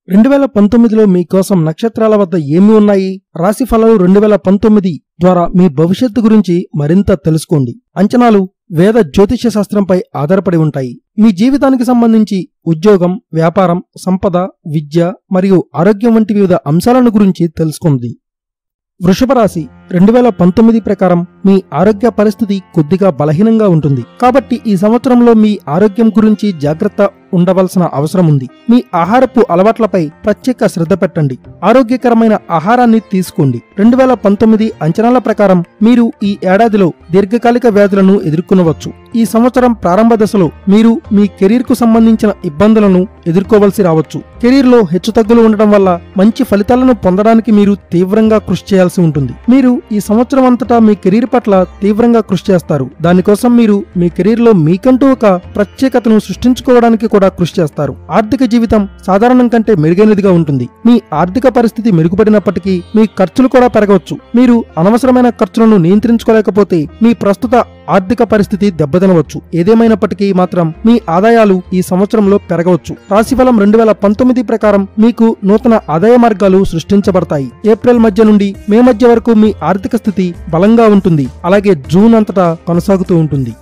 రెండు వేల పంతొమ్మిదిలో మీకోసం నక్షత్రాల వద్ద ఏమి ఉన్నాయి రాశి ఫలాలు రెండు వేల పంతొమ్మిది ద్వారా మీ భవిష్యత్తు గురించి మరింత తెలుసుకోండి అంచనాలు వేద జ్యోతిష్య శాస్త్రంపై ఆధారపడి ఉంటాయి మీ జీవితానికి సంబంధించి ఉద్యోగం వ్యాపారం సంపద విద్య మరియు ఆరోగ్యం వంటి వివిధ అంశాలను గురించి తెలుసుకుంది వృషభ రాశి రెండు వేల పంతొమ్మిది ప్రకారం మీ ఆరోగ్య పరిస్థితి కొద్దిగా బలహీనంగా ఉంటుంది కాబట్టి ఈ సంవత్సరంలో మీ ఆరోగ్యం గురించి జాగ్రత్త ఉండవలసిన అవసరం ఉంది మీ ఆహారపు అలవాట్లపై ప్రత్యేక శ్రద్ధ పెట్టండి ఆరోగ్యకరమైన ఆహారాన్ని తీసుకోండి రెండు వేల పంతొమ్మిది అంచనాల ప్రకారం మీరు ఈ ఏడాదిలో దీర్ఘకాలిక వ్యాధులను ఎదుర్కొనవచ్చు ఈ సంవత్సరం ప్రారంభ దశలో మీరు మీ కెరీర్ కు సంబంధించిన ఇబ్బందులను ఎదుర్కోవలసి రావచ్చు కెరీర్ లో హెచ్చుతగ్గులు ఉండటం వల్ల మంచి ఫలితాలను పొందడానికి మీరు తీవ్రంగా కృషి చేయాల్సి ఉంటుంది మీరు ఈ సంవత్సరం అంతటా మీ కెరీర్ పట్ల తీవ్రంగా కృషి చేస్తారు దానికోసం మీరు మీ కెరీర్ లో మీకంటూ ఒక ప్రత్యేకతను సృష్టించుకోవడానికి కూడా కృషి చేస్తారు ఆర్థిక జీవితం సాధారణం కంటే మెరుగైనదిగా ఉంటుంది మీ ఆర్థిక పరిస్థితి మెరుగుపడినప్పటికీ మీ ఖర్చులు కూడా పెరగవచ్చు మీరు అనవసరమైన ఖర్చులను నియంత్రించుకోలేకపోతే మీ ప్రస్తుత ఆర్థిక పరిస్థితి దెబ్బతినవచ్చు ఏదేమైనప్పటికీ మాత్రం మీ ఆదాయాలు ఈ సంవత్సరంలో పెరగవచ్చు రాశిఫలం రెండు వేల పంతొమ్మిది ప్రకారం మీకు నూతన ఆదాయ మార్గాలు సృష్టించబడతాయి ఏప్రిల్ మధ్య నుండి మే మధ్య వరకు మీ ఆర్థిక స్థితి బలంగా ఉంటుంది అలాగే జూన్ అంతటా కొనసాగుతూ ఉంటుంది